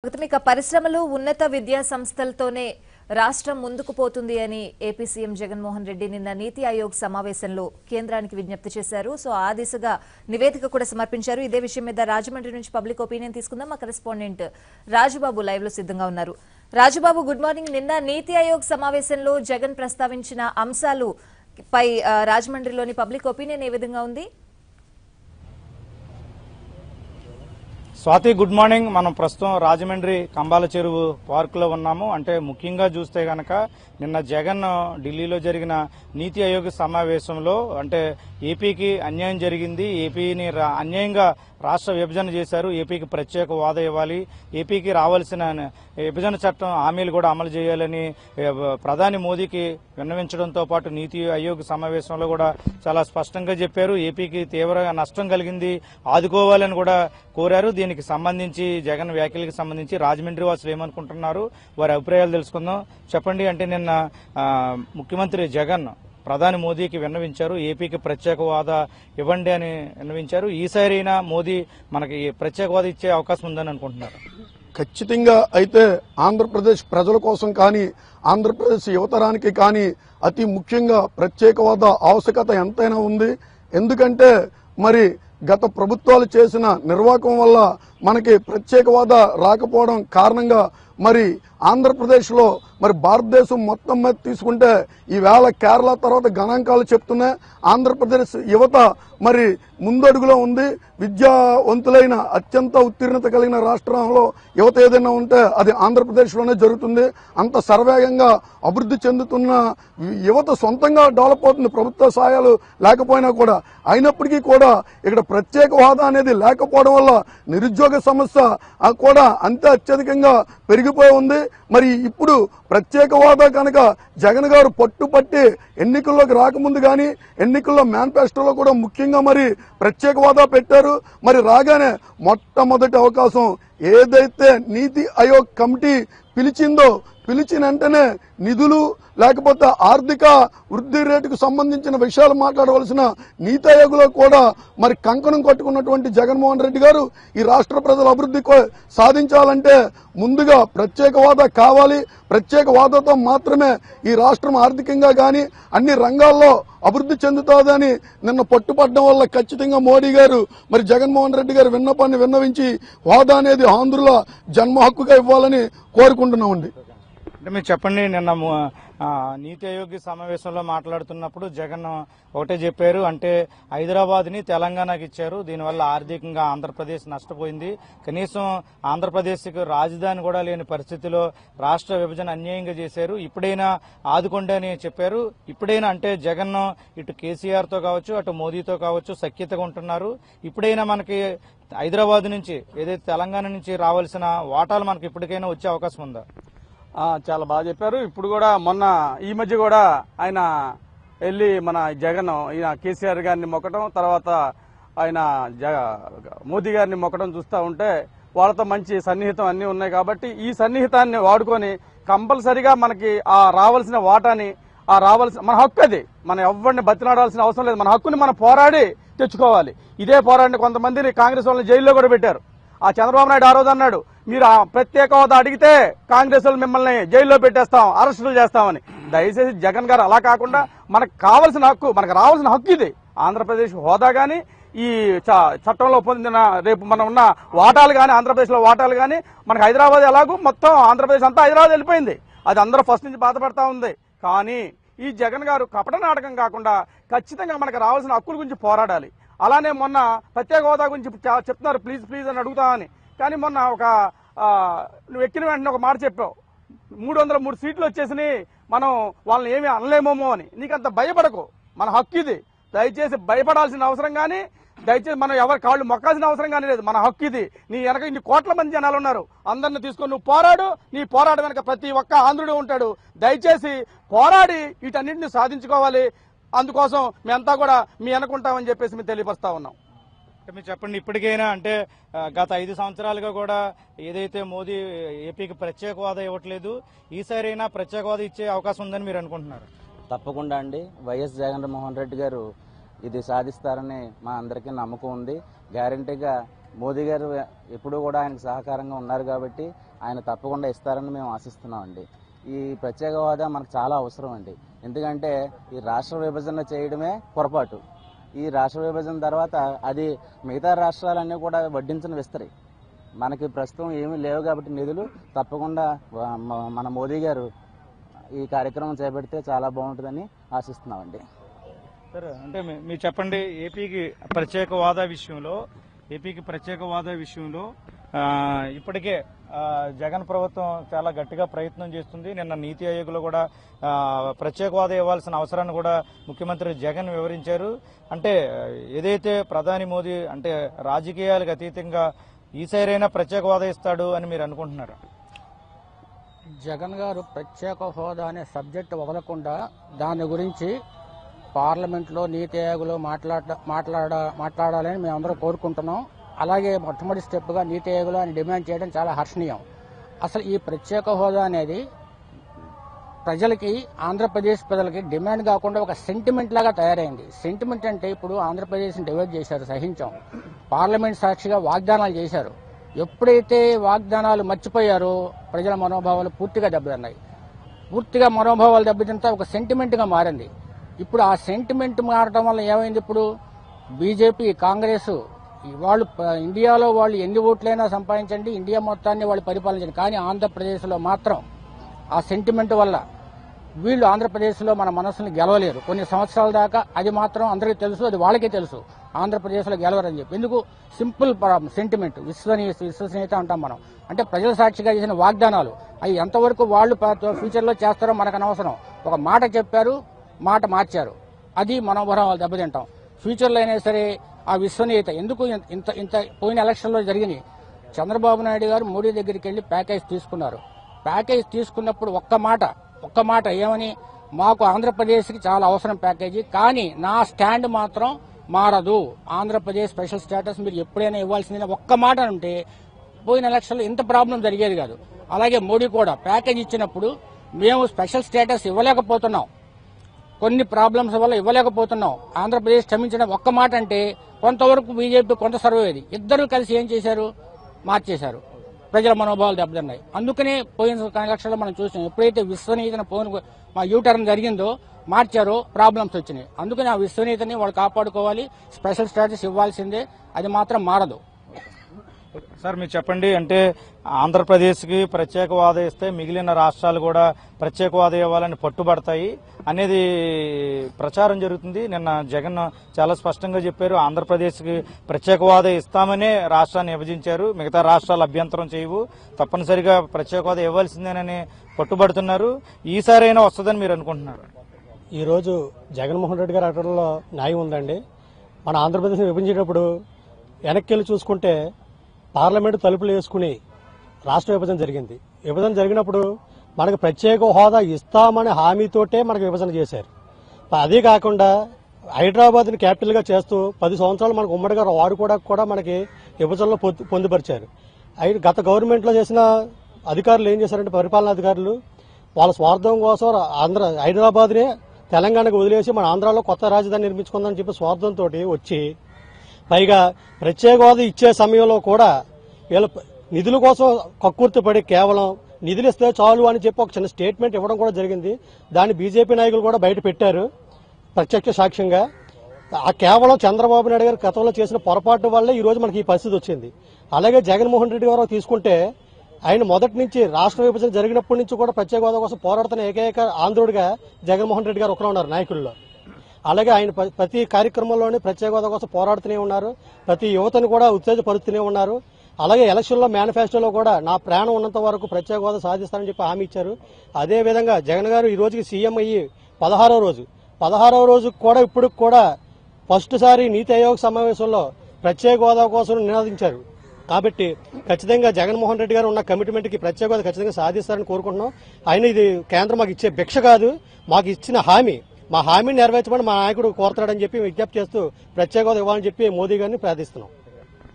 గౌతమ్ ఇక పరిశ్రమలు ఉన్నత విద్యా సంస్థలతోనే రాష్ట్రం ముందుకు పోతుంది అని ఏపీ సీఎం జగన్మోహన్ రెడ్డి నిన్న నీతి ఆయోగ్ సమావేశంలో కేంద్రానికి విజ్ఞప్తి చేశారు సో ఆ దిశగా నివేదిక కూడా సమర్పించారు ఇదే విషయం మీద రాజమండ్రి నుంచి పబ్లిక్ ఒపీనియన్ తీసుకుందాం మా కరెస్పాండెంట్ రాజుబాబు లైవ్ లో సిద్ధంగా ఉన్నారు రాజుబాబు గుడ్ మార్నింగ్ నిన్న నీతి ఆయోగ్ సమావేశంలో జగన్ ప్రస్తావించిన అంశాలు పై ఆ, రాజమండ్రిలోని పబ్లిక్ ఒపీనియన్ ఏ విధంగా ఉంది స్వాతి గుడ్ మార్నింగ్ మనం ప్రస్తుతం రాజమండ్రి కంబాల చెరువు పార్కులో ఉన్నాము అంటే ముఖ్యంగా చూస్తే గనక నిన్న జగన్ ఢిల్లీలో జరిగిన నీతి ఆయోగ్ సమావేశంలో అంటే ఏపీకి అన్యాయం జరిగింది ఏపీని రా- అన్యాయంగా రాష్ట్ర విభజన చేశారు ఏపీకి ప్రత్యేక హోదా ఇవ్వాలి ఏపీకి రావాల్సిన విభజన చట్టం హామీలు కూడా అమలు చేయాలని ఏ, ప్రధాని మోదీకి విన్నవించడంతో పాటు నీతి ఆయోగ్ సమావేశంలో కూడా చాలా స్పష్టంగా చెప్పారు ఏపీకి తీవ్ర నష్టం కలిగింది ఆదుకోవాలని కూడా కోరారు దీనికి సంబంధించి జగన్ వ్యాఖ్యలకు సంబంధించి రాజమండ్రి వాసులు ఏమనుకుంటున్నారు వారి అభిప్రాయాలు తెలుసుకుందాం చెప్పండి అంటే నిన్న ఆ, ముఖ్యమంత్రి జగన్ ప్రధాని మోదీకి విన్నవించారు ఏపీకి ప్రత్యేక హోదా ఇవ్వండి అని విన్నవించారు ఈసారి అయినా మోదీ మనకి ప్రత్యేక హోదా ఇచ్చే అవకాశం ఉందని అనుకుంటున్నారు ఖచ్చితంగా అయితే ఆంధ్రప్రదేశ్ ప్రజల కోసం కానీ ఆంధ్రప్రదేశ్ యువతరానికి కానీ అతి ముఖ్యంగా ప్రత్యేక హోదా ఆవశ్యకత ఎంతైనా ఉంది ఎందుకంటే మరి గత ప్రభుత్వాలు చేసిన నిర్వాహకం వల్ల మనకి ప్రత్యేక హోదా రాకపోవడం కారణంగా మరి ఆంధ్రప్రదేశ్లో మరి భారతదేశం మొత్తం మీద తీసుకుంటే ఈవేళ కేరళ తర్వాత గణాంకాలు చెప్తున్నాయి ఆంధ్రప్రదేశ్ యువత మరి ముందడుగులో ఉంది విద్యావంతులైన అత్యంత ఉత్తీర్ణత కలిగిన రాష్ట్రంలో యువత ఏదైనా ఉంటే అది ఆంధ్రప్రదేశ్లోనే జరుగుతుంది అంత సర్వేగంగా అభివృద్ధి చెందుతున్న యువత సొంతంగా డెవలప్ అవుతుంది ప్రభుత్వ సహాయాలు లేకపోయినా కూడా అయినప్పటికీ కూడా ఇక్కడ ప్రత్యేక హోదా అనేది లేకపోవడం వల్ల నిరుద్యోగ సమస్య ఆ కూడా అంతే అత్యధికంగా పెరిగిపోయి ఉంది మరి ఇప్పుడు ప్రత్యేక హోదా కనుక జగన్ గారు పట్టుపట్టి ఎన్నికల్లోకి రాకముందు కానీ ఎన్నికల్లో మేనిఫెస్టోలో కూడా ముఖ్యంగా మరి ప్రత్యేక హోదా పెట్టారు మరి రాగానే మొట్టమొదటి అవకాశం ఏదైతే నీతి ఆయోగ్ కమిటీ పిలిచిందో పిలిచిన వెంటనే నిధులు లేకపోతే ఆర్థిక వృద్ధి రేటుకు సంబంధించిన విషయాలు మాట్లాడవలసిన నీతి ఆయోగ్లో కూడా మరి కంకణం కట్టుకున్నటువంటి జగన్మోహన్ రెడ్డి గారు ఈ రాష్ట్ర ప్రజల అభివృద్ధి కో- సాధించాలంటే ముందుగా ప్రత్యేక హోదా కావాలి ప్రత్యేక హోదాతో మాత్రమే ఈ రాష్ట్రం ఆర్థికంగా కానీ అన్ని రంగాల్లో అభివృద్ధి చెందుతుందని నిన్న పట్టుపడడం వల్ల ఖచ్చితంగా మోడీ గారు మరి జగన్మోహన్ రెడ్డి గారు విన్నపాన్ని విన్నవించి హోదా అనేది ఆంధ్రుల జన్మ హక్కుగా ఇవ్వాలని కోరుకుంటున్నామండి అంటే మీరు చెప్పండి నిన్న ము- ఆ, నీతి ఆయోగ్ సమావేశంలో మాట్లాడుతున్నప్పుడు జగన్ ఒకటే చెప్పారు అంటే హైదరాబాద్ ని తెలంగాణకి ఇచ్చారు దీనివల్ల ఆర్థికంగా ఆంధ్రప్రదేశ్ నష్టపోయింది కనీసం ఆంధ్రప్రదేశ్కి రాజధాని కూడా లేని పరిస్థితిలో రాష్ట్ర విభజన అన్యాయంగా చేశారు ఇప్పుడైనా ఆదుకోండి అని చెప్పారు ఇప్పుడైనా అంటే జగన్ ఇటు కేసీఆర్ తో కావచ్చు అటు మోదీతో కావచ్చు సఖ్యతగా ఉంటున్నారు ఇప్పుడైనా మనకి హైదరాబాద్ నుంచి ఏదైతే తెలంగాణ నుంచి రావాల్సిన వాటాలు మనకి ఇప్పటికైనా వచ్చే అవకాశం ఉందా ఆ, చాలా బాగా చెప్పారు ఇప్పుడు కూడా మొన్న ఈ మధ్య కూడా ఆయన వెళ్ళి మన జగన్ ఈయన కేసీఆర్ గారిని మొక్కడం తర్వాత ఆయన జగ మోదీ గారిని మొక్కడం చూస్తూ ఉంటే వాళ్ళతో మంచి సన్నిహితం అన్నీ ఉన్నాయి కాబట్టి ఈ సన్నిహితాన్ని వాడుకొని కంపల్సరిగా మనకి ఆ రావాల్సిన వాటాని ఆ రావాల్సిన మన హక్కు అది మనం ఎవరిని బతిలాడాల్సిన అవసరం లేదు మన హక్కుని మనం పోరాడి తెచ్చుకోవాలి ఇదే పోరాడిని కొంతమందిని కాంగ్రెస్ వాళ్ళని జైల్లో కూడా పెట్టారు ఆ చంద్రబాబు నాయుడు ఆ రోజు అన్నాడు మీరు ఆ ప్రత్యేక హోదా అడిగితే కాంగ్రెస్ వాళ్ళు మిమ్మల్ని జైల్లో పెట్టేస్తాం అరెస్టులు చేస్తామని దయచేసి జగన్ గారు అలా కాకుండా మనకు కావాల్సిన హక్కు మనకు రావాల్సిన హక్కు ఇది ఆంధ్రప్రదేశ్ హోదా గాని ఈ చ- చట్టంలో పొందిన రేపు మనం ఉన్న వాటాలు కానీ ఆంధ్రప్రదేశ్లో వాటాలు కానీ మనకి హైదరాబాద్ ఎలాగో మొత్తం ఆంధ్రప్రదేశ్ అంతా హైదరాబాద్ వెళ్ళిపోయింది అది అందరూ ఫస్ట్ నుంచి బాధపడతా ఉంది కానీ ఈ జగన్ గారు కపట నాటకం కాకుండా ఖచ్చితంగా మనకు రావాల్సిన హక్కుల గురించి పోరాడాలి అలానే మొన్న ప్రత్యేక హోదా గురించి చా- చెప్తున్నారు ప్లీజ్ ప్లీజ్ అని అడుగుతామని కానీ మొన్న ఒక ఆ, నువ్వు ఎక్కిన వెంటనే ఒక మాట చెప్పావు మూడు వందల మూడు సీట్లు వచ్చేసినాయి మనం వాళ్ళని ఏమీ అనలేమోమో అని నీకంత భయపడకు మన హక్కు ఇది దయచేసి భయపడాల్సిన అవసరం కానీ దయచేసి మనం ఎవరి కాళ్ళు మొక్కాల్సిన అవసరం కానీ లేదు మన హక్కు ఇది నీ వెనక ఇన్ని కోట్ల మంది జనాలు ఉన్నారు అందరిని తీసుకొని నువ్వు పోరాడు నీ పోరాటం వెనక ప్రతి ఒక్క ఆంధ్రుడు ఉంటాడు దయచేసి పోరాడి వీటన్నింటిని సాధించుకోవాలి అందుకోసం మేమంతా కూడా మీ వెనకుంటామని చెప్పేసి మేము తెలియపరుస్తా ఉన్నాం అంటే మీరు చెప్పండి ఇప్పటికైనా అంటే ఆ, గత ఐదు సంవత్సరాలుగా కూడా ఏదైతే మోదీ ఏపీకి ప్రత్యేక హోదా ఇవ్వట్లేదు ఈసారి అయినా ప్రత్యేక హోదా ఇచ్చే అవకాశం ఉందని మీరు అనుకుంటున్నారు తప్పకుండా అండి వైఎస్ జగన్మోహన్ రెడ్డి గారు ఇది సాధిస్తారని మా అందరికీ నమ్మకం ఉంది గ్యారంటీగా మోదీ గారు ఎప్పుడూ కూడా ఆయనకు సహకారంగా ఉన్నారు కాబట్టి ఆయన తప్పకుండా ఇస్తారని మేము ఆశిస్తున్నామండి ఈ ప్రత్యేక హోదా మనకు చాలా అవసరం అండి ఎందుకంటే ఈ రాష్ట్ర విభజన చేయడమే పొరపాటు ఈ రాష్ట్ర విభజన తర్వాత అది మిగతా రాష్ట్రాలన్నీ కూడా వడ్డించిన విస్తరి మనకి ప్రస్తుతం ఏమీ లేవు కాబట్టి నిధులు తప్పకుండా వ- మ- మన మోదీ గారు ఈ కార్యక్రమం చేపడితే చాలా బాగుంటుందని ఆశిస్తున్నామండి సరే అంటే మీ- మీరు చెప్పండి ఏపీకి ప్రత్యేక హోదా విషయంలో ఏపీకి ప్రత్యేక హోదా విషయంలో ఆ, ఇప్పటికే ఆ, జగన్ ప్రభుత్వం చాలా గట్టిగా ప్రయత్నం చేస్తుంది నిన్న నీతి ఆయోగ్లో కూడా ఆ, ప్రత్యేక హోదా ఇవ్వాల్సిన అవసరాన్ని కూడా ముఖ్యమంత్రి జగన్ వివరించారు అంటే ఏదైతే ప్రధాని మోదీ అంటే రాజకీయాలకు అతీతంగా ఈసారైనా ప్రత్యేక హోదా ఇస్తాడు అని మీరు అనుకుంటున్నారు జగన్ గారు ప్రత్యేక హోదా అనే సబ్జెక్ట్ వదలకుండా దాని గురించి పార్లమెంట్లో నీతి ఆయోగ్లో మాట్లాడ మాట్లాడ మాట్లాడాలని మేమందరం కోరుకుంటున్నాం అలాగే మొట్టమొదటి స్టెప్గా నీతి ఆయోగ్లో ఆయన డిమాండ్ చేయడం చాలా హర్షణీయం అసలు ఈ ప్రత్యేక హోదా అనేది ప్రజలకి ఆంధ్రప్రదేశ్ ప్రజలకి డిమాండ్ కాకుండా ఒక సెంటిమెంట్ లాగా తయారైంది సెంటిమెంట్ అంటే ఇప్పుడు ఆంధ్రప్రదేశ్ని డివైడ్ చేశారు సహించాం పార్లమెంట్ సాక్షిగా వాగ్దానాలు చేశారు ఎప్పుడైతే వాగ్దానాలు మర్చిపోయారో ప్రజల మనోభావాలు పూర్తిగా దెబ్బతిన్నాయి పూర్తిగా మనోభావాలు దెబ్బతింటే ఒక సెంటిమెంట్గా మారింది ఇప్పుడు ఆ సెంటిమెంట్ మారడం వల్ల ఏమైంది ఇప్పుడు బీజేపీ కాంగ్రెస్ ఈ వాళ్ళు ప- ఇండియాలో వాళ్ళు ఎన్ని ఓట్లైనా సంపాదించండి ఇండియా మొత్తాన్ని వాళ్ళు పరిపాలించండి కానీ ఆంధ్రప్రదేశ్లో మాత్రం ఆ సెంటిమెంట్ వల్ల వీళ్ళు ఆంధ్రప్రదేశ్లో మన మనసుని గెలవలేరు కొన్ని సంవత్సరాల దాకా అది మాత్రం అందరికీ తెలుసు అది వాళ్ళకే తెలుసు ఆంధ్రప్రదేశ్లో గెలవరని చెప్పి ఎందుకు సింపుల్ సెంటిమెంట్ విశ్వనీయ విశ్వసనీయత అంటాం మనం అంటే ప్రజల సాక్షిగా చేసిన వాగ్దానాలు అవి ఎంతవరకు వాళ్ళు ప- ఫ్యూచర్లో చేస్తారో మనకు అనవసరం ఒక మాట చెప్పారు మాట మార్చారు అది మనోభావాలు దెబ్బతింటాం ఫ్యూచర్లో అయినా సరే ఆ విశ్వనీయత ఎందుకు ఇంత ఇంత పోయిన ఎలక్షన్లో జరిగినాయి చంద్రబాబు నాయుడు గారు మోడీ దగ్గరికి వెళ్లి ప్యాకేజ్ తీసుకున్నారు ప్యాకేజ్ తీసుకున్నప్పుడు ఒక్క మాట ఒక్క మాట ఏమని మాకు ఆంధ్రప్రదేశ్కి చాలా అవసరం ప్యాకేజీ కానీ నా స్టాండ్ మాత్రం మారదు ఆంధ్రప్రదేశ్ స్పెషల్ స్టేటస్ మీరు ఎప్పుడైనా ఇవ్వాల్సిందని ఒక్క మాట ఉంటే పోయిన ఎలక్షన్లో ఇంత ప్రాబ్లం జరిగేది కాదు అలాగే మోడీ కూడా ప్యాకేజ్ ఇచ్చినప్పుడు మేము స్పెషల్ స్టేటస్ ఇవ్వలేకపోతున్నాం కొన్ని ప్రాబ్లమ్స్ వల్ల ఇవ్వలేకపోతున్నాం ఆంధ్రప్రదేశ్ క్షమించిన ఒక్క మాట అంటే కొంతవరకు బీజేపీ కొంత సర్వ్ అయ్యేది ఇద్దరు కలిసి ఏం చేశారు మార్చేశారు ప్రజల మనోభావాలు దెబ్బతిన్నాయి అందుకనే పోయిన ఎలక్షన్లో మనం చూసాం ఎప్పుడైతే విశ్వనీయతను పోయిన మా యూటర్న్ జరిగిందో మార్చారో ప్రాబ్లమ్స్ వచ్చినాయి అందుకని ఆ విశ్వనీయతని వాళ్ళు కాపాడుకోవాలి స్పెషల్ స్టేటస్ ఇవ్వాల్సిందే అది మాత్రం మారదు సార్ మీరు చెప్పండి అంటే ఆంధ్రప్రదేశ్కి ప్రత్యేక హోదా ఇస్తే మిగిలిన రాష్ట్రాలు కూడా ప్రత్యేక హోదా ఇవ్వాలని పట్టుబడతాయి అనేది ప్రచారం జరుగుతుంది నిన్న జగన్ చాలా స్పష్టంగా చెప్పారు ఆంధ్రప్రదేశ్కి ప్రత్యేక హోదా ఇస్తామనే రాష్ట్రాన్ని విభజించారు మిగతా రాష్ట్రాలు అభ్యంతరం చేయవు తప్పనిసరిగా ప్రత్యేక హోదా ఇవ్వాల్సిందేనని పట్టుబడుతున్నారు ఈసారైనా వస్తుందని మీరు అనుకుంటున్నారు ఈరోజు జగన్మోహన్ రెడ్డి గారి అటంలో న్యాయం ఉందండి మన ఆంధ్రప్రదేశ్ని విభజించేటప్పుడు వెనక్కి వెళ్ళి చూసుకుంటే పార్లమెంటు తలుపులు వేసుకుని రాష్ట్ర విభజన జరిగింది విభజన జరిగినప్పుడు మనకు ప్రత్యేక హోదా ఇస్తామనే హామీతోటే మనకు విభజన చేశారు అదే కాకుండా హైదరాబాద్ని క్యాపిటల్గా చేస్తూ పది సంవత్సరాలు మనకు ఉమ్మడిగా వారు కూడా కూడా మనకి విభజనలో పొందు- పొందుపరిచారు అయి- గత గవర్నమెంట్లో చేసిన అధికారులు ఏం చేశారంటే పరిపాలనా అధికారులు వాళ్ళ స్వార్థం కోసం ఆంధ్ర హైదరాబాద్నే తెలంగాణకు వదిలేసి మన ఆంధ్రాలో కొత్త రాజధాని నిర్మించుకుందని చెప్పి స్వార్థంతో వచ్చి పైగా ప్రత్యేక హోదా ఇచ్చే సమయంలో కూడా వీళ్ళ ప- నిధుల కోసం కక్కుర్తి పడి కేవలం నిధులు ఇస్తే చాలు అని చెప్పి ఒక చిన్న స్టేట్మెంట్ ఇవ్వడం కూడా జరిగింది దాన్ని బీజేపీ నాయకులు కూడా బయట పెట్టారు ప్రత్యక్ష సాక్ష్యంగా ఆ కేవలం చంద్రబాబు నాయుడు గారు గతంలో చేసిన పొరపాటు వల్లే ఈ రోజు మనకి ఈ పరిస్థితి వచ్చింది అలాగే జగన్మోహన్ రెడ్డి గారు తీసుకుంటే ఆయన మొదటి నుంచి రాష్ట్ర విభజన జరిగినప్పటి నుంచి కూడా ప్రత్యేక హోదా కోసం పోరాడుతున్న ఏకైక ఆంధ్రుడిగా జగన్మోహన్ రెడ్డి గారు ఒకరు ఉన్నారు నాయకుల్లో అలాగే ఆయన ప్ర- ప్రతి కార్యక్రమంలోనే ప్రత్యేక హోదా కోసం పోరాడుతూనే ఉన్నారు ప్రతి యువతను కూడా ఉత్తేజపరుస్తూనే ఉన్నారు అలాగే ఎలక్షన్లో మేనిఫెస్టోలో కూడా నా ప్రాణం ఉన్నంత వరకు ప్రత్యేక హోదా సాధిస్తానని చెప్పి హామీ ఇచ్చారు అదే విధంగా జగన్ గారు ఈ రోజుకి సీఎం అయ్యి పదహారో రోజు పదహారవ రోజు కూడా ఇప్పుడు కూడా ఫస్ట్ సారి నీతి ఆయోగ్ సమావేశంలో ప్రత్యేక హోదా కోసం నినాదించారు కాబట్టి ఖచ్చితంగా జగన్మోహన్ రెడ్డి గారు ఉన్న కమిట్మెంట్ కి ప్రత్యేక హోదా ఖచ్చితంగా సాధిస్తారని కోరుకుంటున్నాం ఆయన ఇది కేంద్రం మాకు ఇచ్చే భిక్ష కాదు మాకు ఇచ్చిన హామీ మా హామీని నెరవేర్చమని మా నాయకుడు కోరుతాడని చెప్పి విజ్ఞప్తి చేస్తూ ప్రత్యేక హోదా ఇవ్వాలని చెప్పి మోదీ గారిని ప్రార్థిస్తున్నాం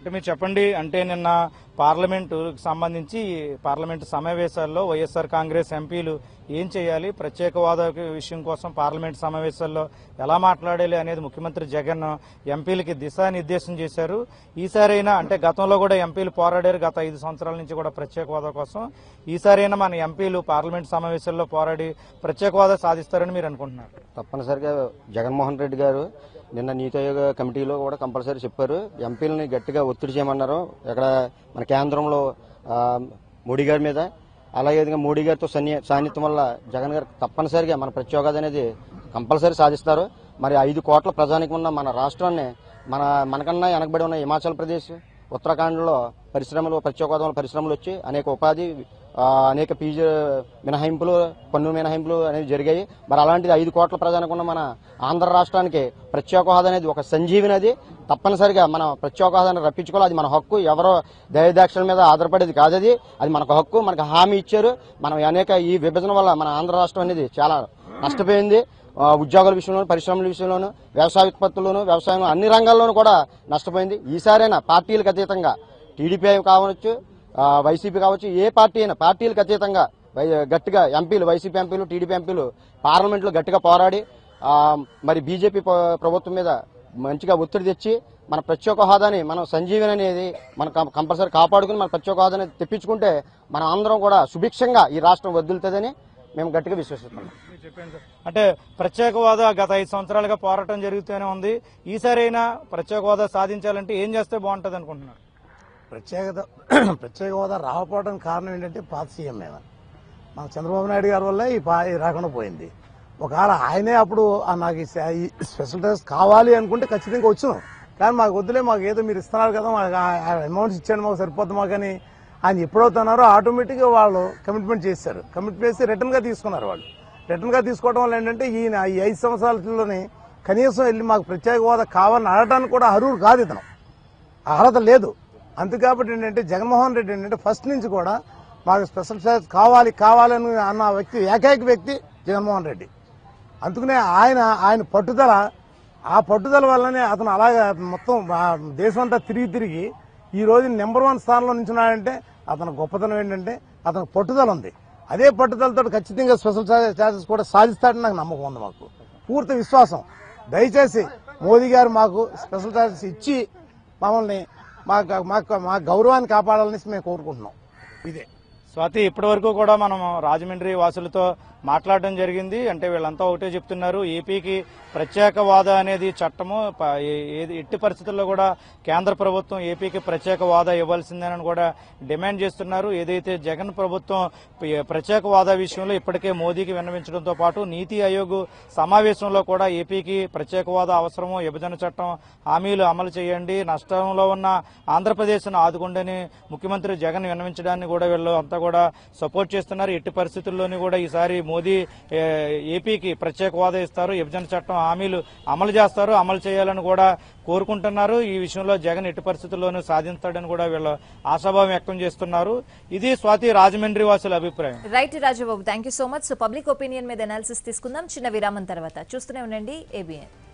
అంటే మీరు చెప్పండి అంటే నిన్న పార్లమెంటు సంబంధించి పార్లమెంటు సమావేశాల్లో వైఎస్ఆర్ కాంగ్రెస్ ఎంపీలు ఏం చేయాలి ప్రత్యేక హోదా విషయం కోసం పార్లమెంట్ సమావేశాల్లో ఎలా మాట్లాడాలి అనేది ముఖ్యమంత్రి జగన్ ఎంపీలకి దిశానిర్దేశం చేశారు ఈసారైనా అంటే గతంలో కూడా ఎంపీలు పోరాడారు గత ఐదు సంవత్సరాల నుంచి కూడా ప్రత్యేక హోదా కోసం ఈసారైనా మన ఎంపీలు పార్లమెంట్ సమావేశాల్లో పోరాడి ప్రత్యేక హోదా సాధిస్తారని మీరు అనుకుంటున్నారు తప్పనిసరిగా జగన్మోహన్ రెడ్డి గారు నిన్న నీతి ఆయోగ కమిటీలో కూడా కంపల్సరీ చెప్పారు ఎంపీలని గట్టిగా ఒత్తిడి చేయమన్నారు ఇక్కడ మన కేంద్రంలో ఆ, మోడీ గారి మీద అలాగే విధంగా మోడీ గారితో సన్ని సాన్నిధ్యం వల్ల జగన్ గారు తప్పనిసరిగా మన ప్రత్యేకత అనేది కంపల్సరీ సాధిస్తారు మరి ఐదు కోట్ల ప్రజానికి ఉన్న మన రాష్ట్రాన్ని మన మనకన్నా వెనకబడి ఉన్న హిమాచల్ ప్రదేశ్ ఉత్తరాఖండ్లో పరిశ్రమలు ప్రత్యేక హోదా పరిశ్రమలు వచ్చి అనేక ఉపాధి ఆ, అనేక పీజీ మినహాయింపులు పన్ను మినహాయింపులు అనేవి జరిగాయి మరి అలాంటిది ఐదు కోట్ల ప్రజానికి ఉన్న మన ఆంధ్ర రాష్ట్రానికి ప్రత్యేక హోదా అనేది ఒక సంజీవిని అది తప్పనిసరిగా మన ప్రత్యేక హోదాని రప్పించుకోవాలి అది మన హక్కు ఎవరో దయదాక్షల మీద ఆధారపడేది కాదు అది అది మనకు హక్కు మనకు హామీ ఇచ్చారు మనం అనేక ఈ విభజన వల్ల మన ఆంధ్ర రాష్ట్రం అనేది చాలా నష్టపోయింది ఆ, ఉద్యోగాల విషయంలోను పరిశ్రమల విషయంలోను వ్యవసాయ ఉత్పత్తుల్లోను వ్యవసాయం అన్ని రంగాల్లోనూ కూడా నష్టపోయింది ఈసారైనా పార్టీలకు అతీతంగా టీడీపీ కావచ్చు ఆ, వైసీపీ కావచ్చు ఏ పార్టీ అయినా పార్టీలకు అతీతంగా వై- గట్టిగా ఎంపీలు వైసీపీ ఎంపీలు టీడీపీ ఎంపీలు పార్లమెంట్లో గట్టిగా పోరాడి ఆ, మరి బీజేపీ ప్ర- ప్రభుత్వం మీద మంచిగా ఒత్తిడి తెచ్చి మన ప్రత్యేక హోదాని మనం సంజీవని అనేది మనం కం- కంపల్సరీ కాపాడుకుని మన ప్రత్యేక హోదాని తెప్పించుకుంటే మనం అందరం కూడా సుభిక్షంగా ఈ రాష్ట్రం వదులుతుందని మేము గట్టిగా విశ్వసిస్తున్నాం మీరు చెప్పండి సార్. అంటే ప్రత్యేక హోదా గత ఐదు సంవత్సరాలుగా పోరాటం జరుగుతూనే ఉంది ఈసారైనా ప్రత్యేక హోదా సాధించాలంటే ఏం చేస్తే బాగుంటది అనుకుంటున్నారు ప్రత్యేకత ప్రత్యేక హోదా రాకపోవడానికి కారణం ఏంటంటే పాత సీఎం మీద మన చంద్రబాబు నాయుడు గారి వల్ల ఈ పా ఇది రాకుండా పోయింది ఒకవేళ ఆయనే అప్పుడు "ఆ, నాకు ఈ స- ఈ స్పెషల్ డ్రెస్ కావాలి అనుకుంటే ఖచ్చితంగా వచ్చును కానీ మాకు వద్దులే మాకు ఏదో మీరు ఇస్తున్నారు కదా మాకు అమౌంట్స్ ఇచ్చాను మాకు సరిపోద్ది మాకని ఆయన ఎప్పుడవుతున్నారో ఆటోమేటిక్గా వాళ్ళు కమిట్మెంట్ చేశారు కమిట్మెంట్ చేసి రిటర్న్గా తీసుకున్నారు వాళ్ళు రిటర్న్గా తీసుకోవడం వల్ల ఏంటంటే ఈయన ఈ ఐదు సంవత్సరాలలోని కనీసం వెళ్ళి మాకు ప్రత్యేక హోదా కావాలని అడగడానికి కూడా అర్హుడు కాదు ఇతను అర్హత లేదు అందుకాబట్టి ఏంటంటే జగన్మోహన్ రెడ్డి ఏంటంటే ఫస్ట్ నుంచి కూడా మాకు స్పెషల్ స్టాటస్ కావాలి కావాలని అన్న వ్యక్తి ఏకైక వ్యక్తి జగన్మోహన్ రెడ్డి అందుకనే ఆయన ఆయన పట్టుదల ఆ పట్టుదల వల్లనే అతను అలాగా మొత్తం ఆ దేశం అంతా తిరిగి తిరిగి ఈ రోజు నెంబర్ వన్ స్థానంలో నించున్నాడంటే అతని గొప్పతనం ఏంటంటే అతనికి పట్టుదల ఉంది అదే పట్టుదలతో ఖచ్చితంగా స్పెషల్ స్టాటస్ కూడా సాధిస్తాడని నాకు నమ్మకం ఉంది మాకు పూర్తి విశ్వాసం దయచేసి మోదీ గారు మాకు స్పెషల్ స్టాటస్ ఇచ్చి మమ్మల్ని మా మాకు మా గౌరవాన్ని కాపాడాలని మేము కోరుకుంటున్నాం ఇదే స్వాతి ఇప్పటి వరకు కూడా మనం రాజమండ్రి వాసులతో మాట్లాడడం జరిగింది అంటే వీళ్ళంతా ఒకటే చెప్తున్నారు ఏపీకి ప్రత్యేక హోదా అనేది చట్టము ప- ఏ- ఏది ఎట్టి పరిస్థితుల్లో కూడా కేంద్ర ప్రభుత్వం ఏపీకి ప్రత్యేక హోదా ఇవ్వాల్సిందేనని కూడా డిమాండ్ చేస్తున్నారు ఏదైతే జగన్ ప్రభుత్వం ప- ప్రత్యేక హోదా విషయంలో ఇప్పటికే మోదీకి విన్నవించడంతో పాటు నీతి ఆయోగ్ సమావేశంలో కూడా ఏపీకి ప్రత్యేక హోదా అవసరము విభజన చట్టం హామీలు అమలు చేయండి నష్టంలో ఉన్న ఆంధ్రప్రదేశ్ను ఆదుకోండి ముఖ్యమంత్రి జగన్ విన్నవించడాన్ని కూడా వీళ్ళు అంతా కూడా సపోర్ట్ చేస్తున్నారు ఎట్టి పరిస్థితుల్లోనూ కూడా ఈసారి మోదీ ఏ, ఏపీకి ప్రత్యేక హోదా ఇస్తారు విభజన చట్టం హామీలు అమలు చేస్తారు అమలు చేయాలని కూడా కోరుకుంటున్నారు ఈ విషయంలో జగన్ ఎట్టి పరిస్థితుల్లోనూ సాధిస్తాడని కూడా వీళ్ళు ఆశాభావం వ్యక్తం చేస్తున్నారు ఇది స్వాతి రాజమండ్రి వాసుల అభిప్రాయం right Rajababu thank you so much so public opinion మీద అనాలిసిస్ తీసుకుందాం చిన్న విరామం తర్వాత చూస్తూనే ఉండండి ఏబిఎన్